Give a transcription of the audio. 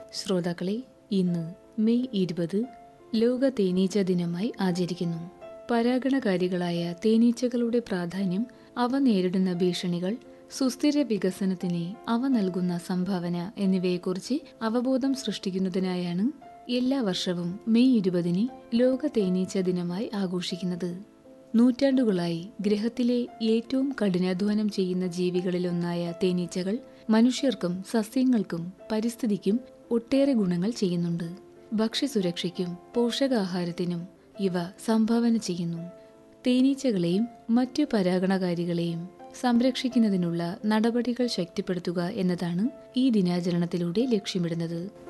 ശ്രോതാക്കളെ ഇന്ന് മെയ് ഇരുപത് ലോക തേനീച്ച ദിനമായി ആചരിക്കുന്നു പരാഗണകാരികളായ തേനീച്ചകളുടെ പ്രാധാന്യം അവ നേരിടുന്ന ഭീഷണികൾ സുസ്ഥിര വികസനത്തിന് അവ നൽകുന്ന സംഭാവന എന്നിവയെക്കുറിച്ച് അവബോധം സൃഷ്ടിക്കുന്നതിനായാണ് എല്ലാ വർഷവും മെയ് ഇരുപതിന് ലോക തേനീച്ച ദിനമായി ആഘോഷിക്കുന്നത് നൂറ്റാണ്ടുകളായി ഗ്രഹത്തിലെ ഏറ്റവും കഠിനാധ്വാനം ചെയ്യുന്ന ജീവികളിലൊന്നായ തേനീച്ചകൾ മനുഷ്യർക്കും സസ്യങ്ങൾക്കും പരിസ്ഥിതിക്കും ഒട്ടേറെ ഗുണങ്ങൾ ചെയ്യുന്നുണ്ട് ഭക്ഷ്യസുരക്ഷയ്ക്കും പോഷകാഹാരത്തിനും ഇവ സംഭാവന ചെയ്യുന്നു തേനീച്ചകളെയും മറ്റു പരാഗണകാരികളെയും സംരക്ഷിക്കുന്നതിനുള്ള നടപടികൾ ശക്തിപ്പെടുത്തുക എന്നതാണ് ഈ ദിനാചരണത്തിലൂടെ ലക്ഷ്യമിടുന്നത്